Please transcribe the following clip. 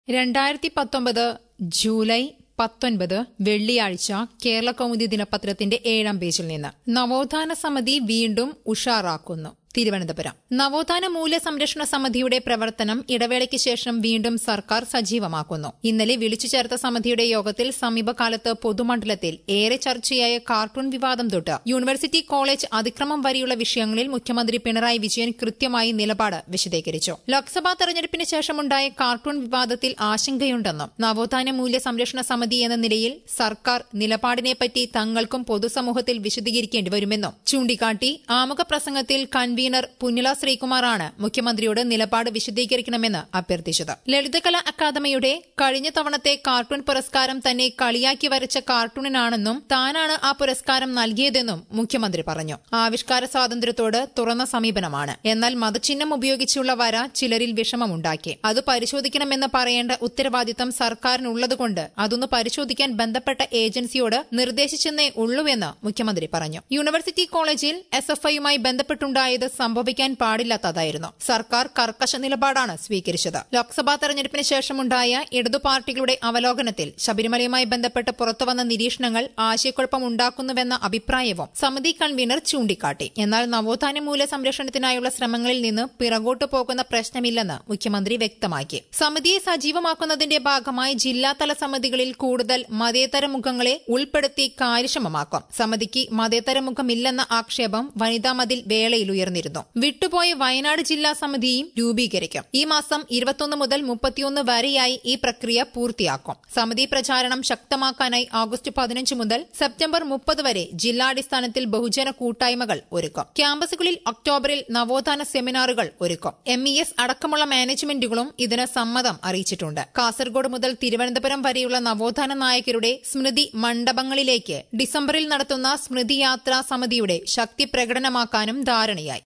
രണ്ടായിരത്തി പത്തൊമ്പത് ജൂലൈ പത്തൊൻപത് വെള്ളിയാഴ്ച കേരള കൗമുദി ദിനപത്രത്തിന്റെ ഏഴാം പേജിൽ നിന്ന് നവോത്ഥാന സമിതി വീണ്ടും ഉഷാറാക്കുന്നു തിരുവനന്തപുരം നവോത്ഥാന മൂല്യ സംരക്ഷണ സമിതിയുടെ പ്രവർത്തനം ഇടവേളയ്ക്ക് ശേഷം വീണ്ടും സർക്കാർ സജീവമാക്കുന്നു ഇന്നലെ വിളിച്ചു ചേർത്ത സമിതിയുടെ യോഗത്തിൽ സമീപകാലത്ത് പൊതുമണ്ഡലത്തിൽ ഏറെ ചർച്ചയായ കാർട്ടൂൺ വിവാദം തൊട്ട് യൂണിവേഴ്സിറ്റി കോളേജ് അതിക്രമം വരെയുള്ള വിഷയങ്ങളിൽ മുഖ്യമന്ത്രി പിണറായി വിജയൻ കൃത്യമായി നിലപാട് വിശദീകരിച്ചു ലോക്സഭാ തെരഞ്ഞെടുപ്പിന് ശേഷമുണ്ടായ കാർട്ടൂൺ വിവാദത്തിൽ ആശങ്കയുണ്ടെന്നും നവോത്ഥാന മൂല്യ സംരക്ഷണ സമിതി എന്ന നിലയിൽ സർക്കാർ നിലപാടിനെപ്പറ്റി തങ്ങൾക്കും പൊതുസമൂഹത്തിൽ വിശദീകരിക്കേണ്ടി വരുമെന്നും ചൂണ്ടിക്കാട്ടി ആമുഖ പ്രസംഗത്തിൽ കൺവീനർ പുന്നില ശ്രീകുമാറാണ് മുഖ്യമന്ത്രിയോട് നിലപാട് വിശദീകരിക്കണമെന്ന് അഭ്യർത്ഥിച്ചത് ലളിതകലാ അക്കാദമിയുടെ കഴിഞ്ഞ തവണത്തെ കാർട്ടൂൺ പുരസ്കാരം തന്നെ കളിയാക്കി വരച്ച കാർട്ടൂണിനാണെന്നും താനാണ് ആ പുരസ്കാരം നൽകിയതെന്നും മുഖ്യമന്ത്രി പറഞ്ഞു ആവിഷ്കാര സ്വാതന്ത്ര്യത്തോട് തുറന്ന സമീപനമാണ് എന്നാൽ മതചിഹ്നം ഉപയോഗിച്ചുള്ള വര ചിലരിൽ വിഷമമുണ്ടാക്കി അത് പരിശോധിക്കണമെന്ന് പറയേണ്ട ഉത്തരവാദിത്തം സർക്കാരിനുള്ളതുകൊണ്ട് അതൊന്ന് പരിശോധിക്കാൻ ബന്ധപ്പെട്ട ഏജൻസിയോട് നിർദ്ദേശിച്ചെന്നേ ഉള്ളൂവെന്ന് മുഖ്യമന്ത്രി പറഞ്ഞു യൂണിവേഴ്സിറ്റി കോളേജിൽ എസ് എഫ് ഐയുമായി ബന്ധപ്പെട്ടുണ്ടായത് സംഭവിക്കാൻ പാടില്ലാത്തതായിരുന്നു സർക്കാർ കർക്കശ നിലപാടാണ് സ്വീകരിച്ചത് ലോക്സഭാ തെരഞ്ഞെടുപ്പിന് ശേഷമുണ്ടായ ഇടതു പാർട്ടികളുടെ അവലോകനത്തിൽ ശബരിമലയുമായി ബന്ധപ്പെട്ട് പുറത്തുവന്ന നിരീക്ഷണങ്ങൾ ആശയക്കുഴപ്പമുണ്ടാക്കുന്നുവെന്ന അഭിപ്രായവും സമിതി കൺവീനർ ചൂണ്ടിക്കാട്ടി എന്നാൽ നവോത്ഥാന മൂല്യ സംരക്ഷണത്തിനായുള്ള ശ്രമങ്ങളിൽ നിന്ന് പിറകോട്ടു പോകുന്ന പ്രശ്നമില്ലെന്ന് മുഖ്യമന്ത്രി വ്യക്തമാക്കി സമിതിയെ സജീവമാക്കുന്നതിന്റെ ഭാഗമായി ജില്ലാതല സമിതികളിൽ കൂടുതൽ മതേതര മുഖങ്ങളെ ഉൾപ്പെടുത്തി കാര്യക്ഷമമാക്കും സമിതിക്ക് മതേതര മുഖമില്ലെന്ന ആക്ഷേപം വനിതാ മതിൽ വേളയിൽ ഉയർന്നിരുന്നു വിട്ടുപോയ വയനാട് ജില്ലാ സമിതിയും രൂപീകരിക്കും ഈ മാസം ഇരുപത്തൊന്ന് മുതൽ മുപ്പത്തിയൊന്ന് വരെയായി ഈ പ്രക്രിയ പൂർത്തിയാക്കും സമിതി പ്രചാരണം ശക്തമാക്കാനായി ആഗസ്റ്റ് പതിനഞ്ച് മുതൽ സെപ്റ്റംബർ മുപ്പത് വരെ ജില്ലാടിസ്ഥാനത്തിൽ ബഹുജന കൂട്ടായ്മകൾ ഒരുക്കും ക്യാമ്പസുകളിൽ ഒക്ടോബറിൽ നവോത്ഥാന സെമിനാറുകൾ ഒരുക്കും എം ഇ എസ് അടക്കമുള്ള മാനേജ്മെന്റുകളും ഇതിന് സമ്മതം അറിയിച്ചിട്ടുണ്ട് കാസർഗോഡ് മുതൽ തിരുവനന്തപുരം വരെയുള്ള നവോത്ഥാന നായകരുടെ സ്മൃതി മണ്ഡപങ്ങളിലേക്ക് ഡിസംബറിൽ നടത്തുന്ന സ്മൃതി യാത്രാ സമിതിയുടെ ശക്തി പ്രകടനമാക്കാനും ധാരണയായി